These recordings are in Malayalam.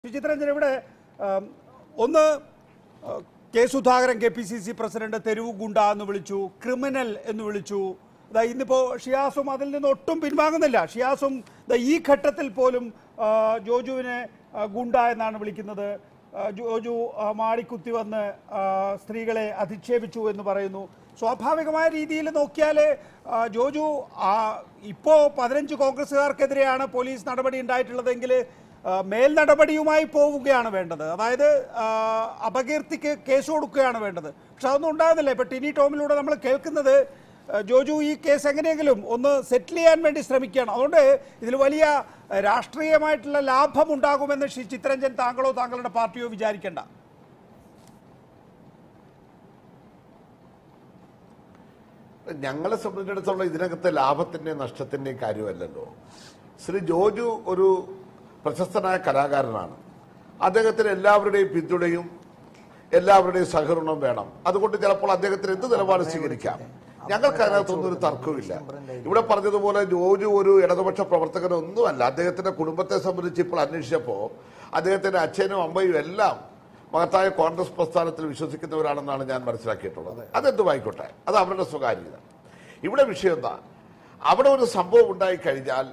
ചിത്രരഞ്ജൻ ഇവിടെ ആം, ഒന്ന് ആ, K Sudhakaran K P C C president തെരുവ് ഗുണ്ട എന്ന് വിളിച്ചു ക്രിമിനൽ എന്ന് വിളിച്ചു ദാ ഇന്നിപ്പോ ഷിയാസും അതിൽ നിന്ന് ഒട്ടും പിൻവാങ്ങുന്നില്ല ഷിയാസും ദാ ഈ ഘട്ടത്തിൽ പോലും ആ, ജോജുവിനെ ആ, ഗുണ്ട എന്നാണ് വിളിക്കുന്നത് ആ, ജോജു ആ, മാടിക്കുത്തി വന്ന് ആ, സ്ത്രീകളെ അധിക്ഷേപിച്ചു എന്ന് പറയുന്നു സ്വാഭാവികമായ രീതിയിൽ നോക്കിയാൽ ജോജു ആ, ഇപ്പോ പതിനഞ്ച് കോൺഗ്രസ്സുകാർക്കെതിരെയാണ് പോലീസ് നടപടി ഉണ്ടായിട്ടുള്ളതെങ്കിൽ ആ, മേൽ നടപടിയുമായി പോവുകയാണ് വേണ്ടത് അതായത് ആ, അപകീർത്തിക്ക് കേസ് കൊടുക്കുകയാണ് വേണ്ടത് പക്ഷെ അതൊന്നും ഉണ്ടാകുന്നില്ല ഇപ്പൊ ടിനി ടോമിലൂടെ നമ്മൾ കേൾക്കുന്നത് ആ, ജോജു ഈ കേസ് എങ്ങനെയെങ്കിലും ഒന്ന് സെറ്റിൽ ചെയ്യാൻ വേണ്ടി ശ്രമിക്കുകയാണ് അതുകൊണ്ട് ഇതിൽ വലിയ രാഷ്ട്രീയമായിട്ടുള്ള ലാഭം ഉണ്ടാകുമെന്ന് ശ്രീ ചിത്രരഞ്ജൻ താങ്കളോ താങ്കളുടെ പാർട്ടിയോ വിചാരിക്കേണ്ട ഞങ്ങളെ സംബന്ധിച്ചിടത്തോളം ഇതിനകത്തെ ലാഭത്തിന്റെയും നഷ്ടത്തിന്റെയും കാര്യമല്ലല്ലോ ശ്രീ ജോജു ഒരു പ്രശസ്തനായ കലാകാരനാണ് അദ്ദേഹത്തിന് എല്ലാവരുടെയും പിന്തുണയും എല്ലാവരുടെയും സഹകരണവും വേണം അതുകൊണ്ട് ചിലപ്പോൾ അദ്ദേഹത്തിന് എന്ത് നിലപാട് സ്വീകരിക്കാം ഞങ്ങൾക്ക് അതിനകത്തൊന്നും ഒരു തർക്കമില്ല ഇവിടെ പറഞ്ഞതുപോലെ ജോജു ഒരു ഇടതുപക്ഷ പ്രവർത്തകനൊന്നുമല്ല അദ്ദേഹത്തിന്റെ കുടുംബത്തെ സംബന്ധിച്ച് ഇപ്പോൾ അന്വേഷിച്ചപ്പോൾ അദ്ദേഹത്തിന്റെ അച്ഛനും അമ്മയും എല്ലാം മഹത്തായ കോൺഗ്രസ് പ്രസ്ഥാനത്തിൽ വിശ്വസിക്കുന്നവരാണെന്നാണ് ഞാൻ മനസ്സിലാക്കിയിട്ടുള്ളത് അതെന്തുമായിക്കോട്ടെ അത് അവരുടെ സ്വകാര്യത ഇവിടെ വിഷയം എന്താ അവിടെ ഒരു സംഭവം ഉണ്ടായി കഴിഞ്ഞാൽ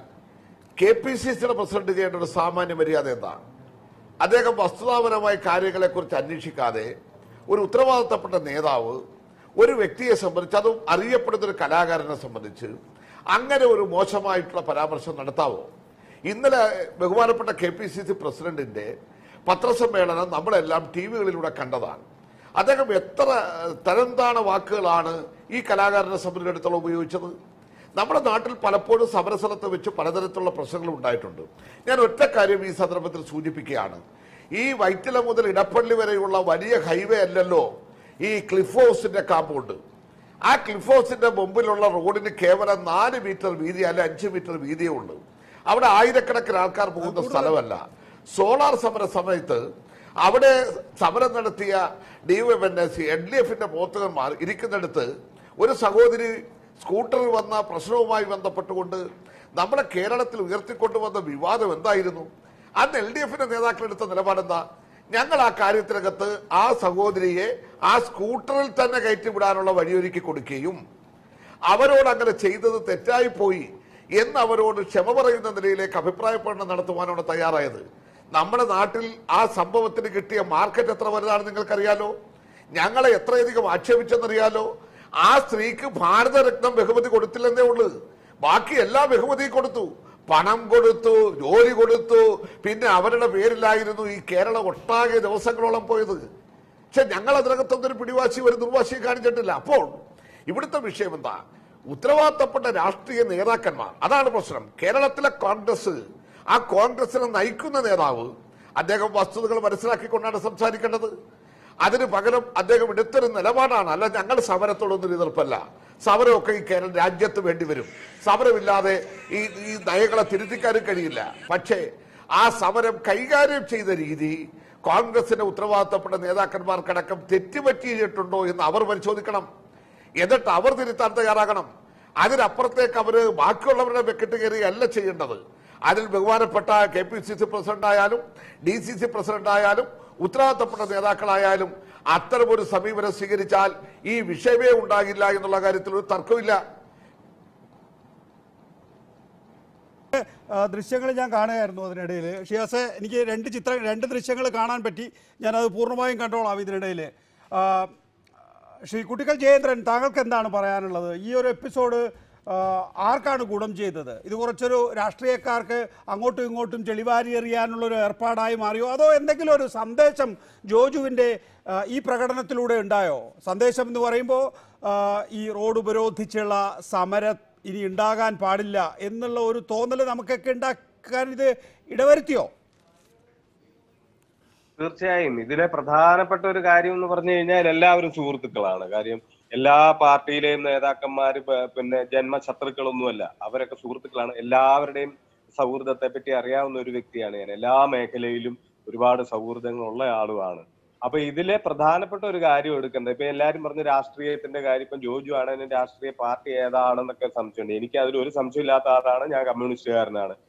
കെ പി സി സിയുടെ പ്രസിഡന്റ് ചെയ്യേണ്ട ഒരു സാമാന്യ മര്യാദ എന്താ അദ്ദേഹം വസ്തുതാപരമായ കാര്യങ്ങളെക്കുറിച്ച് അന്വേഷിക്കാതെ ഒരു ഉത്തരവാദിത്തപ്പെട്ട നേതാവ് ഒരു വ്യക്തിയെ സംബന്ധിച്ച് അതും അറിയപ്പെടുന്ന ഒരു കലാകാരനെ സംബന്ധിച്ച് അങ്ങനെ ഒരു മോശമായിട്ടുള്ള പരാമർശം നടത്താവോ ഇന്നലെ ബഹുമാനപ്പെട്ട കെ പി സി സി പ്രസിഡന്റിന്റെ പത്രസമ്മേളനം നമ്മളെല്ലാം ടി വികളിലൂടെ കണ്ടതാണ് അദ്ദേഹം എത്ര തരംതാണ വാക്കുകളാണ് ഈ കലാകാരനെ സംബന്ധിച്ചിടത്തോളം ഉപയോഗിച്ചത് നമ്മുടെ നാട്ടിൽ പലപ്പോഴും സമരസ്ഥലത്ത് വെച്ച് പലതരത്തിലുള്ള പ്രശ്നങ്ങൾ ഉണ്ടായിട്ടുണ്ട് ഞാൻ ഒറ്റ കാര്യം ഈ സന്ദർഭത്തിൽ സൂചിപ്പിക്കുകയാണ് ഈ വൈറ്റില മുതൽ ഇടപ്പള്ളി വരെയുള്ള വലിയ ഹൈവേ അല്ലല്ലോ ഈ ക്ലിഫ് ഹൗസിന്റെ കാമ്പൗണ്ട് ആ ക്ലിഫ് ഹൗസിന്റെ മുമ്പിലുള്ള റോഡിന് കേവലം നാല് മീറ്റർ വീതി അല്ല അഞ്ച് മീറ്റർ വീതിയേ ഉള്ളൂ അവിടെ ആയിരക്കണക്കിന് ആൾക്കാർ പോകുന്ന സ്ഥലമല്ല സോളാർ സമര സമയത്ത് അവിടെ സമരം നടത്തിയ ഡി എസ് എൻ ഡി എഫിന്റെ പ്രവർത്തകന്മാർ ഇരിക്കുന്നിടത്ത് ഒരു സഹോദരി സ്കൂട്ടറിൽ വന്ന പ്രശ്നവുമായി ബന്ധപ്പെട്ടുകൊണ്ട് നമ്മുടെ കേരളത്തിൽ ഉയർത്തിക്കൊണ്ടുവന്ന വിവാദം എന്തായിരുന്നു അന്ന് എൽ ഡി എഫിന്റെ നേതാക്കൾ എടുത്ത നിലപാടെന്താ ഞങ്ങൾ ആ കാര്യത്തിനകത്ത് ആ സഹോദരിയെ ആ സ്കൂട്ടറിൽ തന്നെ കയറ്റിവിടാനുള്ള വഴിയൊരുക്കി കൊടുക്കുകയും അവരോട് അങ്ങനെ ചെയ്തത് തെറ്റായി പോയി എന്ന് അവരോട് ക്ഷമ പറയുന്ന നിലയിലേക്ക് അഭിപ്രായ പഠനം നടത്തുവാനാണ് തയ്യാറായത് നമ്മുടെ നാട്ടിൽ ആ സംഭവത്തിന് കിട്ടിയ മാർക്കറ്റ് എത്ര വലുതാണെന്ന് നിങ്ങൾക്കറിയാലോ ഞങ്ങളെ എത്രയധികം ആക്ഷേപിച്ചെന്നറിയാലോ ആ സ്ത്രീക്ക് ഭാരതരത്നം ബഹുമതി കൊടുത്തില്ലെന്നേ ഉള്ളൂ ബാക്കി എല്ലാ ബഹുമതിയും കൊടുത്തു പണം കൊടുത്തു ജോലി കൊടുത്തു പിന്നെ അവരുടെ പേരിലായിരുന്നു ഈ കേരളം ഒട്ടാകെ ദിവസങ്ങളോളം പോയത് പക്ഷെ ഞങ്ങൾ അതിനകത്തൊന്നും ഒരു പിടിവാശി ഒരു ദുർവാശിയും കാണിച്ചിട്ടില്ല അപ്പോൾ ഇവിടുത്തെ വിഷയം എന്താ ഉത്തരവാദിത്തപ്പെട്ട രാഷ്ട്രീയ നേതാക്കന്മാർ അതാണ് പ്രശ്നം കേരളത്തിലെ കോൺഗ്രസ് ആ കോൺഗ്രസിനെ നയിക്കുന്ന നേതാവ് അദ്ദേഹം വസ്തുതകൾ മനസ്സിലാക്കിക്കൊണ്ടാണ് സംസാരിക്കേണ്ടത് അതിന് പകരം അദ്ദേഹം എടുത്തൊരു നിലപാടാണ് അല്ല ഞങ്ങൾ സമരത്തോടൊന്നും എതിർപ്പല്ല സമരമൊക്കെ ഈ കേരള രാജ്യത്ത് വേണ്ടി വരും സമരമില്ലാതെ ഈ ഈ നയങ്ങളെ തിരുത്തിക്കാനും കഴിയില്ല പക്ഷേ ആ സമരം കൈകാര്യം ചെയ്ത രീതി കോൺഗ്രസിന്റെ ഉത്തരവാദിത്തപ്പെട്ട നേതാക്കന്മാർക്കടക്കം തെറ്റുപറ്റിയിട്ടുണ്ടോ എന്ന് അവർ പരിശോധിക്കണം എന്നിട്ട് അവർ തിരുത്താൻ തയ്യാറാകണം അതിനപ്പുറത്തേക്ക് അവര് ബാക്കിയുള്ളവരുടെ വെക്കിട്ട് കയറിയല്ല ചെയ്യേണ്ടത് അതിൽ ബഹുമാനപ്പെട്ട K P C C president ആയാലും ഡി സി സി പ്രസിഡന്റ് ആയാലും ഉത്തരവാദിത്തപ്പെട്ട നേതാക്കളായാലും അത്തരമൊരു സമീപനം സ്വീകരിച്ചാൽ ഈ വിഷയമേ ഉണ്ടാകില്ല എന്നുള്ള കാര്യത്തിൽ ഒരു തർക്കമില്ല ആ, ദൃശ്യങ്ങൾ ഞാൻ കാണുകയായിരുന്നു അതിനിടയിൽ ഷിയാസെ എനിക്ക് രണ്ട് ചിത്രം രണ്ട് ദൃശ്യങ്ങൾ കാണാൻ പറ്റി ഞാനത് പൂർണ്ണമായും കണ്ടോളാം ഇതിനിടയിൽ ആ, ശ്രീ കുട്ടിക്കൽ ജയേന്ദ്രൻ താങ്കൾക്ക് എന്താണ് പറയാനുള്ളത് ഈ ഒരു എപ്പിസോഡ് ആ, ആർക്കാണ് ഗുണം ചെയ്തത് ഇത് കുറച്ചൊരു രാഷ്ട്രീയക്കാർക്ക് അങ്ങോട്ടും ഇങ്ങോട്ടും ചെളിവാരി എറിയാനുള്ളൊരു ഏർപ്പാടായി മാറിയോ അതോ എന്തെങ്കിലും ഒരു സന്ദേശം ജോജുവിൻ്റെ ആ, ഈ പ്രകടനത്തിലൂടെ ഉണ്ടായോ സന്ദേശം എന്ന് പറയുമ്പോൾ ആ, ഈ റോഡ് ഉപരോധിച്ചുള്ള സമര ഇനി ഉണ്ടാകാൻ പാടില്ല എന്നുള്ള ഒരു തോന്നൽ നമുക്കൊക്കെ ഉണ്ടാക്കാൻ ഇത് ഇടവരുത്തിയോ തീർച്ചയായും ഇതിലെ പ്രധാനപ്പെട്ട ഒരു കാര്യം എന്ന് പറഞ്ഞു കഴിഞ്ഞാൽ എല്ലാവരും സുഹൃത്തുക്കളാണ് കാര്യം എല്ലാ പാർട്ടിയിലെയും നേതാക്കന്മാര് പ- പിന്നെ ജന്മശത്രുക്കളൊന്നുമല്ല അവരൊക്കെ സുഹൃത്തുക്കളാണ് എല്ലാവരുടെയും സൗഹൃദത്തെ പറ്റി അറിയാവുന്ന ഒരു വ്യക്തിയാണ് ഞാൻ എല്ലാ മേഖലയിലും ഒരുപാട് സൗഹൃദങ്ങളുള്ള ആളുമാണ് അപ്പൊ ഇതിലെ പ്രധാനപ്പെട്ട ഒരു കാര്യം എടുക്കേണ്ടത് ഇപ്പൊ എല്ലാരും പറഞ്ഞ രാഷ്ട്രീയത്തിന്റെ കാര്യം ഇപ്പൊ ജോജു ആണെങ്കിലും രാഷ്ട്രീയ പാർട്ടി ഏതാണെന്നൊക്കെ സംശയമുണ്ട് എനിക്ക് അതിൽ ഒരു സംശയമില്ലാത്ത ആളാണ് ഞാൻ കമ്മ്യൂണിസ്റ്റുകാരനാണ്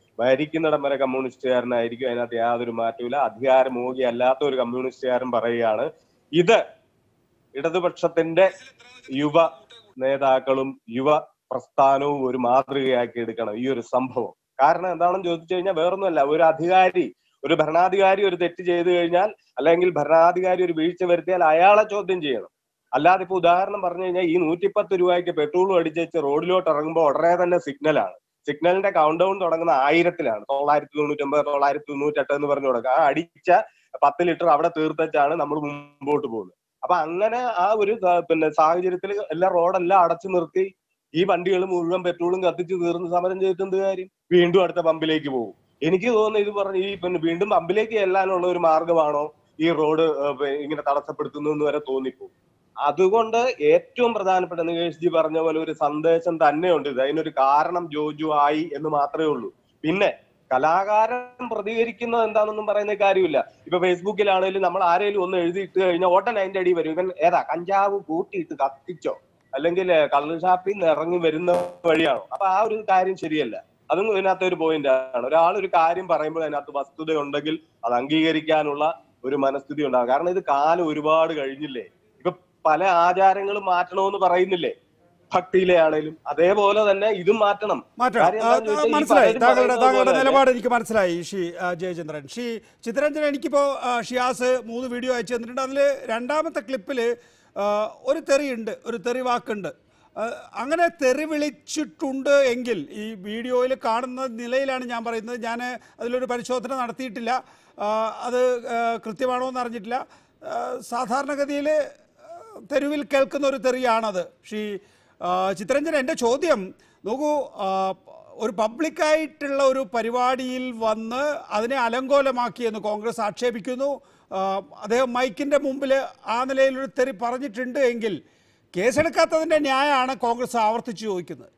ഭരിക്കുന്നിടം വരെ കമ്മ്യൂണിസ്റ്റുകാരനായിരിക്കും അതിനകത്ത് യാതൊരു മാറ്റമില്ല അധികാരമോഹി അല്ലാത്ത ഒരു കമ്മ്യൂണിസ്റ്റുകാരൻ പറയുകയാണ് ഇത് ഇടതുപക്ഷത്തിന്റെ യുവ നേതാക്കളും യുവ പ്രസ്ഥാനവും ഒരു മാതൃകയാക്കി എടുക്കണം ഈ ഒരു സംഭവം കാരണം എന്താണെന്ന് ചോദിച്ചു കഴിഞ്ഞാൽ വേറൊന്നുമല്ല ഒരു അധികാരി ഒരു ഭരണാധികാരി ഒരു തെറ്റ് ചെയ്തു കഴിഞ്ഞാൽ അല്ലെങ്കിൽ ഭരണാധികാരി ഒരു വീഴ്ച വരുത്തിയാൽ അയാളെ ചോദ്യം ചെയ്യണം അല്ലാതെ ഇപ്പൊ ഉദാഹരണം പറഞ്ഞു കഴിഞ്ഞാൽ ഈ നൂറ്റിപ്പത്ത് രൂപയ്ക്ക് പെട്രോളും അടിച്ചേച്ച് റോഡിലോട്ട് ഇറങ്ങുമ്പോൾ ഉടനെ തന്നെ സിഗ്നലാണ് സിഗ്നലിന്റെ കൗണ്ട് ഡൗൺ തുടങ്ങുന്ന ആയിരത്തിലാണ് തൊള്ളായിരത്തി തൊണ്ണൂറ്റൊമ്പത് തൊള്ളായിരത്തി തൊണ്ണൂറ്റെട്ട് എന്ന് പറഞ്ഞു തുടങ്ങുക ആ അടിച്ച പത്ത് ലിറ്റർ അവിടെ തീർത്തച്ചാണ് നമ്മൾ മുമ്പോട്ട് പോകുന്നത് അപ്പൊ അങ്ങനെ ആ ഒരു സ- പിന്നെ സാഹചര്യത്തിൽ എല്ലാ റോഡെല്ലാം അടച്ചു നിർത്തി ഈ വണ്ടികൾ മുഴുവൻ പെട്രോളും കത്തിച്ച് തീർന്ന് സമരം ചെയ്തിട്ട് എന്ത് കാര്യം വീണ്ടും അടുത്ത പമ്പിലേക്ക് പോകും എനിക്ക് തോന്നുന്നു ഇത് പറഞ്ഞ ഈ പിന്നെ വീണ്ടും പമ്പിലേക്ക് ചെല്ലാനുള്ള ഒരു മാർഗമാണോ ഈ റോഡ് ഏഹ്, പി- ഇങ്ങനെ തടസ്സപ്പെടുത്തുന്നു എന്ന് വരെ തോന്നിപ്പോകും അതുകൊണ്ട് ഏറ്റവും പ്രധാനപ്പെട്ട നികേഷ് ജി പറഞ്ഞ പോലെ ഒരു സന്ദേശം തന്നെയുണ്ട് ഇത് അതിനൊരു കാരണം ജോജു ആയി എന്ന് മാത്രമേ ഉള്ളൂ പിന്നെ കലാകാരൻ പ്രതികരിക്കുന്നത് എന്താണെന്നൊന്നും പറയുന്ന കാര്യമില്ല ഇപ്പൊ ഫേസ്ബുക്കിലാണെങ്കിലും നമ്മൾ ആരെങ്കിലും ഒന്ന് എഴുതിയിട്ട് കഴിഞ്ഞാൽ ഓട്ടൻ അതിന്റെ അടി വരും ഇവൻ ഏതാ കഞ്ചാവ് കൂട്ടിയിട്ട് കത്തിച്ചോ അല്ലെങ്കിൽ കള്ള് ഷാപ്പിൽ നിന്ന് ഇറങ്ങി വരുന്ന വഴിയാണോ അപ്പൊ ആ ഒരു കാര്യം ശരിയല്ല അതും ഇതിനകത്ത് ഒരു പോയിന്റ് ആണ് ഒരാൾ ഒരു കാര്യം പറയുമ്പോൾ അതിനകത്ത് വസ്തുത ഉണ്ടെങ്കിൽ അത് അംഗീകരിക്കാനുള്ള ഒരു മനസ്ഥിതി ഉണ്ടാകും കാരണം ഇത് കാലം ഒരുപാട് കഴിഞ്ഞില്ലേ ഇപ്പൊ പല ആചാരങ്ങളും മാറ്റണമെന്ന് പറയുന്നില്ലേ ഭക്തിയിലെ ആണേലും അതേപോലെ തന്നെ ഇതും മാറ്റണം മാറ്റണം കാര്യം ആ, എന്താണെന്ന് ആ, ചോദിച്ചാൽ ഈ മനസ്സിലായി പലരും താങ്കളുടെ പറയുന്നത് താങ്കളുടെ പോലെ തന്നെ നിലപാട് എനിക്ക് മനസ്സിലായി ഷി ആ, ജയചന്ദ്രൻ ഷി ചിത്രരഞ്ജൻ എനിക്കിപ്പോൾ ആ, ഷിയാസ് മൂന്ന് വീഡിയോ അയച്ചു തന്നിട്ടുണ്ട് അതിൽ രണ്ടാമത്തെ ക്ലിപ്പിൽ ഒരു തെറിയുണ്ട് ഒരു തെറി വാക്കുണ്ട് ആ, അങ്ങനെ തെറി വിളിച്ചിട്ടുണ്ട് എങ്കിൽ ഈ വീഡിയോയിൽ കാണുന്ന നിലയിലാണ് ഞാൻ പറയുന്നത് ഞാൻ അതിലൊരു പരിശോധന നടത്തിയിട്ടില്ല ആ, അത് ആ, കൃത്യമാണോ എന്ന് അറിഞ്ഞിട്ടില്ല ആ, സാധാരണഗതിയിൽ തെരുവിൽ കേൾക്കുന്ന ഒരു തെറിയാണത് ഷീ ആ, ചിത്രരഞ്ജൻ എൻ്റെ ചോദ്യം നോക്കൂ ആ, ഒരു പബ്ലിക്കായിട്ടുള്ള ഒരു പരിപാടിയിൽ വന്ന് അതിനെ അലങ്കോലമാക്കിയെന്ന് കോൺഗ്രസ് ആക്ഷേപിക്കുന്നു ആ, അദ്ദേഹം മൈക്കിൻ്റെ മുമ്പിൽ ആ നിലയിലൊരു തെറി പറഞ്ഞിട്ടുണ്ട് എങ്കിൽ കേസെടുക്കാത്തതിൻ്റെ ന്യായമാണ് കോൺഗ്രസ് ആവർത്തിച്ച് ചോദിക്കുന്നത്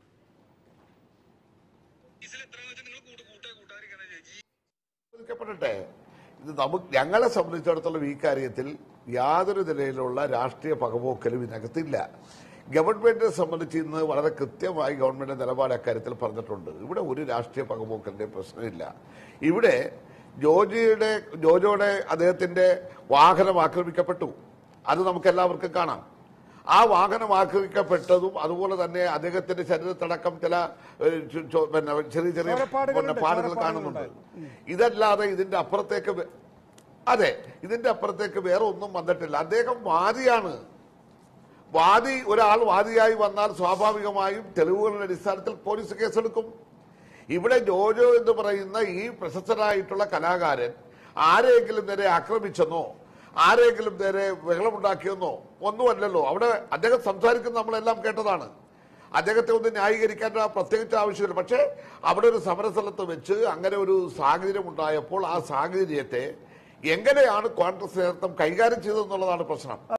ചോദിക്കപ്പെടട്ടെ ഇത് നമുക്ക് ഞങ്ങളെ സംബന്ധിച്ചിടത്തോളം ഈ കാര്യത്തിൽ യാതൊരു നിലയിലുള്ള രാഷ്ട്രീയ പകപോക്കലും ഇതിനകത്തില്ല ഗവൺമെന്റിനെ സംബന്ധിച്ച് ഇന്ന് വളരെ കൃത്യമായി ഗവൺമെന്റ് നിലപാട് അക്കാര്യത്തിൽ പറഞ്ഞിട്ടുണ്ട് ഇവിടെ ഒരു രാഷ്ട്രീയ പകപോക്കലിന്റെ പ്രശ്നമില്ല ഇവിടെ ജോജിയുടെ ജോജോയുടെ അദ്ദേഹത്തിന്റെ വാഹനം ആക്രമിക്കപ്പെട്ടു അത് നമുക്ക് എല്ലാവർക്കും കാണാം ആ വാഹനം ആക്രമിക്കപ്പെട്ടതും അതുപോലെ തന്നെ അദ്ദേഹത്തിന്റെ ശരീരത്തടക്കം ചില ഏഹ്, ചു- ചു- പിന്നെ ചെറിയ ചെറിയ ചോരപ്പാടുകളുണ്ട്, പിന്നെ പാടുകൾ ചോരപ്പാടുകളുണ്ട്. കാണുന്നുണ്ട് ഇതല്ലാതെ ഇതിന്റെ അപ്പുറത്തേക്ക് വേ- അതെ ഇതിന്റെ അപ്പുറത്തേക്ക് വേറെ ഒന്നും വന്നിട്ടില്ല അദ്ദേഹം വാദിയാണ് വാദി ഒരാൾ വാദിയായി വന്നാൽ സ്വാഭാവികമായും തെളിവുകളുടെ അടിസ്ഥാനത്തിൽ പോലീസ് കേസെടുക്കും ഇവിടെ ജോജോ എന്ന് പറയുന്ന ഈ പ്രശസ്തനായിട്ടുള്ള കലാകാരൻ ആരെങ്കിലും നേരെ ആക്രമിച്ചെന്നോ ആരെങ്കിലും നേരെ ബഹളമുണ്ടാക്കിയെന്നോ ഒന്നുമല്ലല്ലോ അവിടെ അദ്ദേഹം സംസാരിക്കുന്നത് നമ്മളെല്ലാം കേട്ടതാണ് അദ്ദേഹത്തെ ഒന്ന് ന്യായീകരിക്കാൻ പ്രത്യേകിച്ച് ആവശ്യമില്ല പക്ഷേ അവിടെ ഒരു സമരസ്ഥലത്ത് വെച്ച് അങ്ങനെ ഒരു സാഹചര്യം ഉണ്ടായപ്പോൾ ആ സാഹചര്യത്തെ എങ്ങനെയാണ് കോൺഗ്രസ് നേതൃത്വം കൈകാര്യം ചെയ്തതെന്നുള്ളതാണ് പ്രശ്നം